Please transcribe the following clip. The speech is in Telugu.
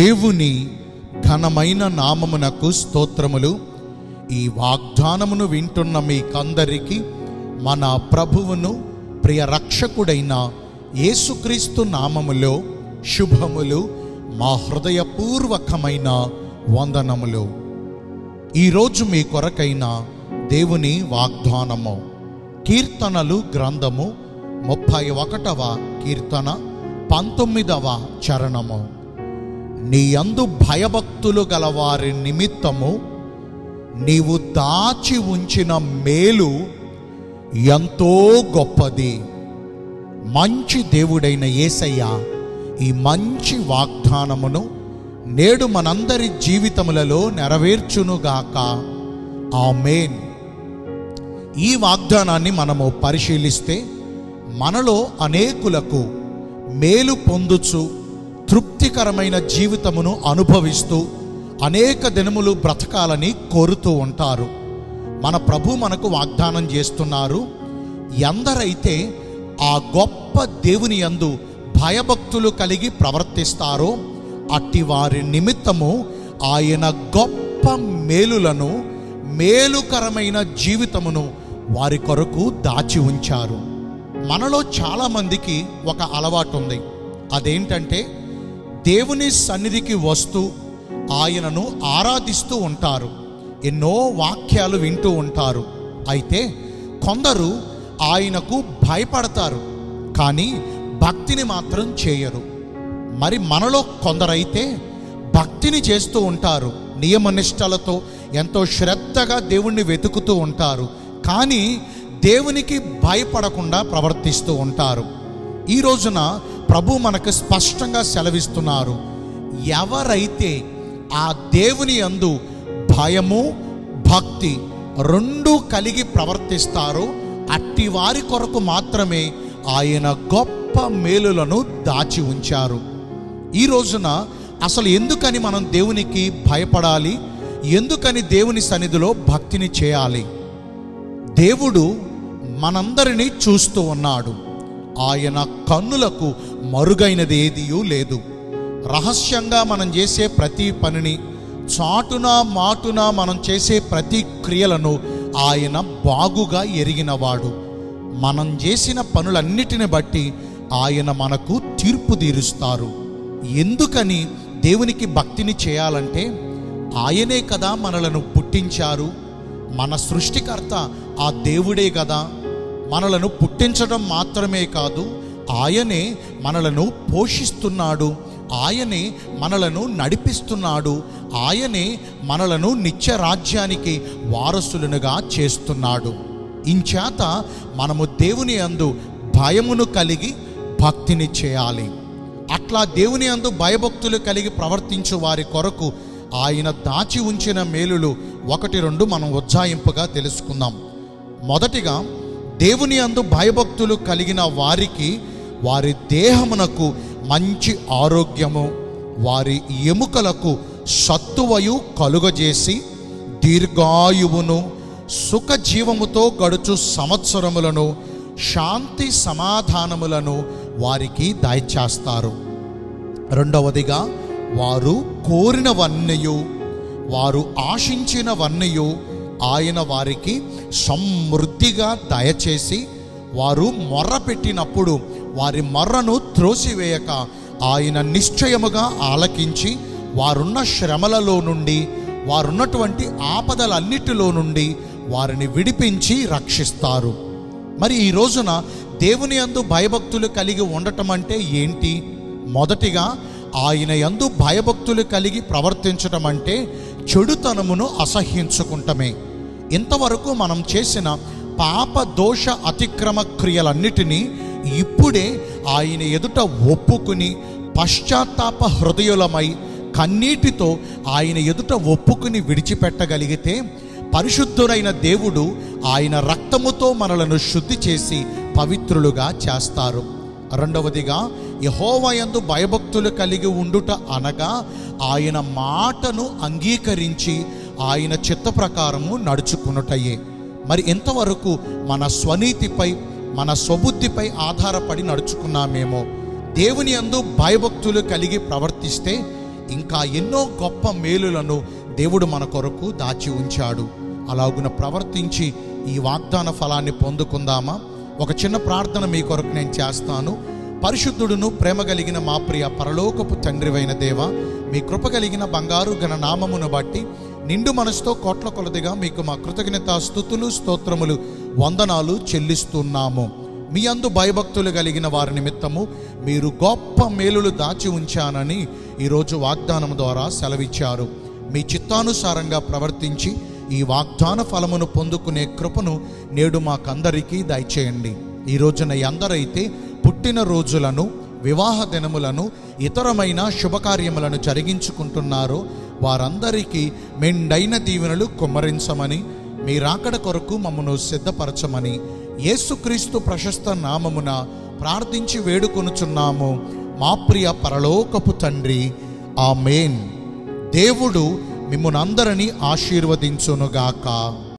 దేవుని ఘనమైన నామమునకు స్తోత్రములు ఈ వాగ్దానమును వింటున్న మీకందరికీ మన ప్రభువును ప్రియ రక్షకుడైన యేసుక్రీస్తు నామములో శుభములు మా హృదయపూర్వకమైన వందనములు ఈరోజు మీ కొరకైన దేవుని వాగ్దానము కీర్తనలు గ్రంథము ముప్పై ఒకటవ కీర్తన పంతొమ్మిదవ చరణము నీ యందు భయభక్తులు గలవారి నిమిత్తము నీవు దాచి ఉంచిన మేలు ఎంతో గొప్పది మంచి దేవుడైన యేసయ్య ఈ మంచి వాగ్దానమును నేడు మనందరి జీవితములలో నెరవేర్చునుగాక ఆమేన్ ఈ వాగ్దానాన్ని మనము పరిశీలిస్తే మనలో అనేకులకు మేలు పొందుచు తృప్తికరమైన జీవితమును అనుభవిస్తూ అనేక దినములు బ్రతకాలని కోరుతూ ఉంటారు మన ప్రభు మనకు వాగ్దానం చేస్తున్నారు ఎందరైతే ఆ గొప్ప దేవుని యందు భయభక్తులు కలిగి ప్రవర్తిస్తారో అట్టి వారి నిమిత్తము ఆయన గొప్ప మేలులను మేలుకరమైన జీవితమును వారి కొరకు దాచి ఉంచారు మనలో చాలామందికి ఒక అలవాటు ఉంది అదేంటంటే దేవుని సన్నిధికి వస్తూ ఆయనను ఆరాధిస్తూ ఉంటారు ఎన్నో వాక్యాలు వింటూ ఉంటారు అయితే కొందరు ఆయనకు భయపడతారు కానీ భక్తిని మాత్రం చేయరు మరి మనలో కొందరైతే భక్తిని చేస్తూ ఉంటారు నియమనిష్టలతో ఎంతో శ్రద్ధగా దేవుణ్ణి వెతుకుతూ ఉంటారు కానీ దేవునికి భయపడకుండా ప్రవర్తిస్తూ ఉంటారు ఈ రోజున ప్రభు మనకు స్పష్టంగా సెలవిస్తున్నారు ఎవరైతే ఆ దేవుని యందు భయము భక్తి రెండు కలిగి ప్రవర్తిస్తారో అట్టి వారి కొరకు మాత్రమే ఆయన గొప్ప మేలులను దాచి ఉంచారు ఈ రోజున అసలు ఎందుకని మనం దేవునికి భయపడాలి ఎందుకని దేవుని సన్నిధిలో భక్తిని చేయాలి దేవుడు మనందరినీ చూస్తూ ఉన్నాడు ఆయన కన్నులకు మరుగైనది ఏదియూ లేదు రహస్యంగా మనం చేసే ప్రతి పనిని చాటున మాటున మనం చేసే ప్రతి క్రియలను ఆయన బాగుగా ఎరిగినవాడు మనం చేసిన పనులన్నిటిని బట్టి ఆయన మనకు తీర్పు తీరుస్తారు ఎందుకని దేవునికి భక్తిని చేయాలంటే ఆయనే కదా మనలను పుట్టించారు మన సృష్టికర్త ఆ దేవుడే కదా మనలను పుట్టించడం మాత్రమే కాదు ఆయనే మనలను పోషిస్తున్నాడు ఆయనే మనలను నడిపిస్తున్నాడు ఆయనే మనలను నిత్య రాజ్యానికి వారసులనుగా చేస్తున్నాడు ఇంచేత మనము దేవుని అందు భయమును కలిగి భక్తిని చేయాలి అట్లా దేవుని అందు భయభక్తులు కలిగి ప్రవర్తించు వారి కొరకు ఆయన దాచి ఉంచిన మేలులు ఒకటి రెండు మనం ఉజ్జాయింపుగా తెలుసుకుందాం మొదటిగా దేవుని అందు భయభక్తులు కలిగిన వారికి వారి దేహమునకు మంచి ఆరోగ్యము వారి ఎముకలకు సత్తువయు కలుగజేసి దీర్ఘాయువును సుఖజీవముతో గడుచు సంవత్సరములను శాంతి సమాధానములను వారికి దయచేస్తారు రెండవదిగా వారు కోరినవన్నయు వారు ఆశించినవన్నయు ఆయన వారికి సమృద్ధిగా దయచేసి వారు మొర్ర పెట్టినప్పుడు వారి మొర్రను త్రోసివేయక ఆయన నిశ్చయముగా ఆలకించి వారున్న శ్రమలలో నుండి వారున్నటువంటి ఆపదలన్నిటిలో నుండి వారిని విడిపించి రక్షిస్తారు మరి ఈ రోజున దేవుని యందు భయభక్తులు కలిగి ఉండటం అంటే ఏంటి మొదటిగా ఆయన యందు భయభక్తులు కలిగి ప్రవర్తించటం అంటే చెడుతనమును అసహ్యించుకుంటమే ఇంతవరకు మనం చేసిన పాప దోష అతిక్రమ క్రియలన్నిటినీ ఇప్పుడే ఆయన ఎదుట ఒప్పుకుని పశ్చాత్తాప హృదయులమై కన్నీటితో ఆయన ఎదుట ఒప్పుకుని విడిచిపెట్టగలిగితే పరిశుద్ధుడైన దేవుడు ఆయన రక్తముతో మనలను శుద్ధి చేసి పవిత్రులుగా చేస్తారు రెండవదిగా యహోవయందు భయభక్తులు కలిగి ఉండుట అనగా ఆయన మాటను అంగీకరించి ఆయన చిత్త ప్రకారము నడుచుకునుటయే మరి ఎంతవరకు మన స్వనీతిపై మన స్వబుద్ధిపై ఆధారపడి నడుచుకున్నామేమో దేవుని యందు భయభక్తులు కలిగి ప్రవర్తిస్తే ఇంకా ఎన్నో గొప్ప మేలులను దేవుడు మన కొరకు దాచి ఉంచాడు అలాగున ప్రవర్తించి ఈ వాగ్దాన ఫలాన్ని పొందుకుందామా ఒక చిన్న ప్రార్థన మీ కొరకు నేను చేస్తాను పరిశుద్ధుడును ప్రేమ కలిగిన మా ప్రియ పరలోకపు తండ్రివైన దేవ మీ కృప కలిగిన బంగారు ఘన నామమును బట్టి నిండు మనసుతో కోట్ల కొలదిగా మీకు మా కృతజ్ఞత స్థుతులు స్తోత్రములు వందనాలు చెల్లిస్తున్నాము మీ అందు భయభక్తులు కలిగిన వారి నిమిత్తము మీరు గొప్ప మేలులు దాచి ఉంచానని ఈరోజు వాగ్దానం ద్వారా సెలవిచ్చారు మీ చిత్తానుసారంగా ప్రవర్తించి ఈ వాగ్దాన ఫలమును పొందుకునే కృపను నేడు మాకందరికీ దయచేయండి ఈ రోజున ఎందరైతే పుట్టిన రోజులను వివాహ దినములను ఇతరమైన శుభకార్యములను జరిగించుకుంటున్నారో వారందరికీ మెండైన దీవెనలు కుమ్మరించమని మీ రాకడ కొరకు మమ్మను సిద్ధపరచమని యేసుక్రీస్తు ప్రశస్త నామమున ప్రార్థించి వేడుకొనుచున్నాము మా ప్రియ పరలోకపు తండ్రి ఆమేన్ దేవుడు మిమ్మునందరినీ ఆశీర్వదించునుగాక